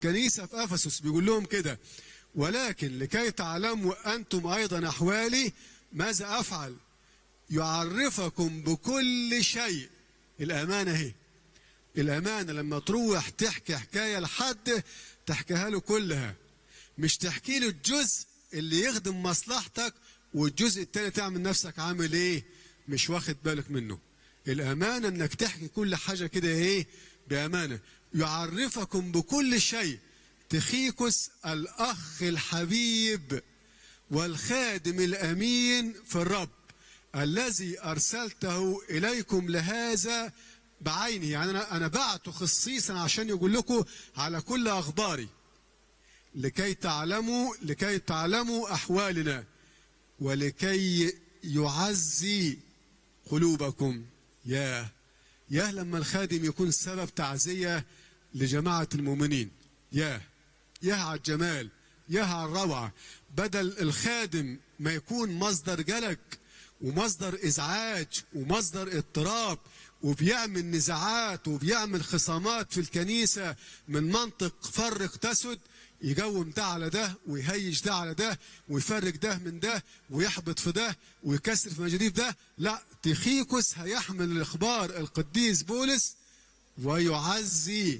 كنيسة في أفسس بيقول لهم كده ولكن لكي تعلموا أنتم أيضا أحوالي ماذا أفعل يعرفكم بكل شيء الأمانة هي الأمانة لما تروح تحكي حكاية لحد تحكيها له كلها مش تحكي له الجزء اللي يخدم مصلحتك والجزء التاني تعمل نفسك عامل ايه مش واخد بالك منه الأمانة انك تحكي كل حاجة كده ايه بأمانة يعرفكم بكل شيء تخيكس الأخ الحبيب والخادم الأمين في الرب الذي أرسلته إليكم لهذا بعينه يعني أنا أنا بعته خصيصا عشان يقول لكم على كل أخباري لكي تعلموا لكي تعلموا أحوالنا ولكي يعزي قلوبكم يا يا لما الخادم يكون سبب تعزية لجماعة المؤمنين يا يا على الجمال يا على الروعة بدل الخادم ما يكون مصدر جلك ومصدر إزعاج ومصدر اضطراب وبيعمل نزاعات وبيعمل خصامات في الكنيسة من منطق فرق تسد يقوم ده على ده ويهيج ده على ده ويفرق ده من ده ويحبط في ده ويكسر في مجاديف ده لا تخيكس هيحمل الاخبار القديس بولس ويعزي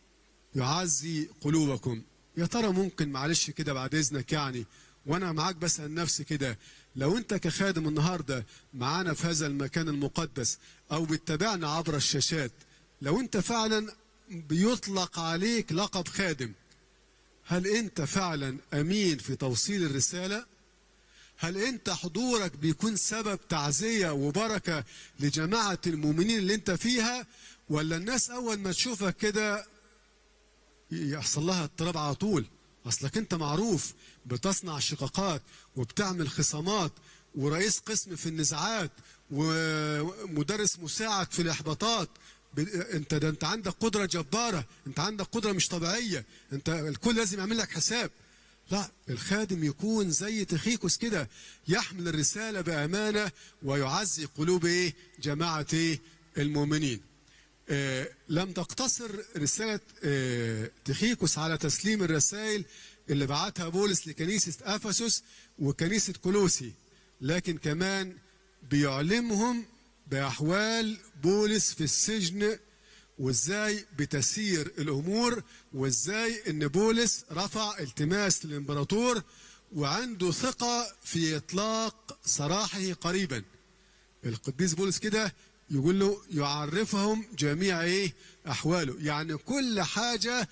يعزي قلوبكم يا ترى ممكن معلش كده بعد اذنك يعني وانا معاك بسال نفسي كده لو انت كخادم النهارده معانا في هذا المكان المقدس او بتتابعنا عبر الشاشات لو انت فعلا بيطلق عليك لقب خادم هل انت فعلا امين في توصيل الرساله هل انت حضورك بيكون سبب تعزيه وبركه لجماعه المؤمنين اللي انت فيها ولا الناس اول ما تشوفك كده يحصل لها اضطراب على طول اصلك انت معروف بتصنع شقاقات وبتعمل خصامات ورئيس قسم في النزاعات ومدرس مساعد في الاحباطات انت ده انت عندك قدره جباره انت عندك قدره مش طبيعيه انت الكل لازم يعمل لك حساب لا الخادم يكون زي تخيكس كده يحمل الرساله بامانه ويعزي قلوب ايه جماعه ايه المؤمنين آه لم تقتصر رساله آه تخيكس على تسليم الرسائل اللي بعتها بولس لكنيسه افسس وكنيسه كولوسي لكن كمان بيعلمهم باحوال بولس في السجن وازاي بتسير الامور وازاي ان بولس رفع التماس للامبراطور وعنده ثقه في اطلاق سراحه قريبا القديس بولس كده يقول له يعرفهم جميع ايه احواله يعني كل حاجه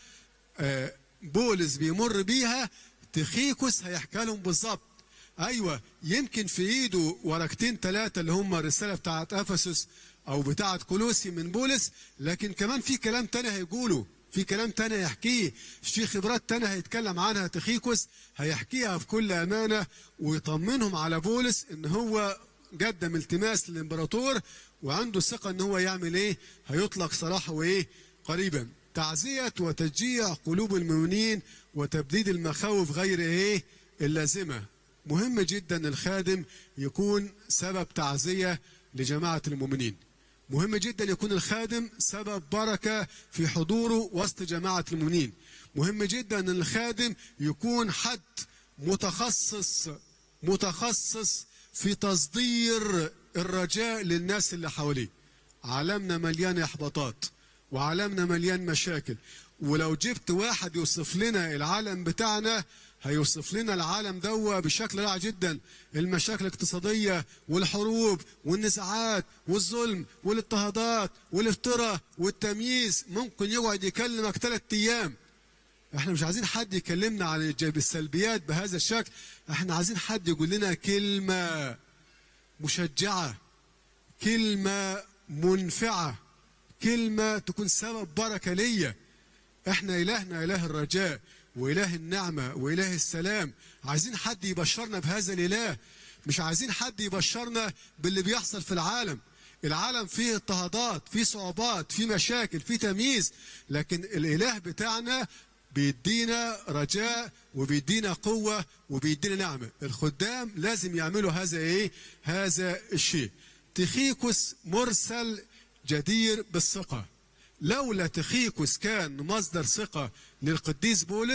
بولس بيمر بيها تخيكس هيحكي لهم بالظبط ايوه يمكن في ايده ورقتين ثلاثه اللي هم الرساله بتاعت افسس او بتاعت كولوسي من بولس لكن كمان في كلام تاني هيقوله في كلام تاني هيحكيه في خبرات تانية هيتكلم عنها تخيكوس هيحكيها بكل امانه ويطمنهم على بولس ان هو قدم التماس للامبراطور وعنده ثقه ان هو يعمل ايه هيطلق سراحه وايه قريبا تعزيه وتشجيع قلوب المؤمنين وتبديد المخاوف غير ايه اللازمه مهم جدا الخادم يكون سبب تعزية لجماعة المؤمنين مهم جدا يكون الخادم سبب بركة في حضوره وسط جماعة المؤمنين مهم جدا ان الخادم يكون حد متخصص متخصص في تصدير الرجاء للناس اللي حواليه عالمنا مليان احباطات وعالمنا مليان مشاكل ولو جبت واحد يوصف لنا العالم بتاعنا هيوصف لنا العالم دوا بشكل رائع جدا المشاكل الاقتصادية والحروب والنزاعات والظلم والاضطهادات والافتراء والتمييز ممكن يقعد يكلمك ثلاث ايام احنا مش عايزين حد يكلمنا عن السلبيات بهذا الشكل احنا عايزين حد يقول لنا كلمة مشجعة كلمة منفعة كلمة تكون سبب بركة ليا احنا الهنا اله الرجاء واله النعمه واله السلام عايزين حد يبشرنا بهذا الاله مش عايزين حد يبشرنا باللي بيحصل في العالم العالم فيه اضطهادات فيه صعوبات فيه مشاكل فيه تمييز لكن الاله بتاعنا بيدينا رجاء وبيدينا قوة وبيدينا نعمة الخدام لازم يعملوا هذا ايه هذا الشيء تخيكس مرسل جدير بالثقة لولا تخيكوس كان مصدر ثقة للقديس بولس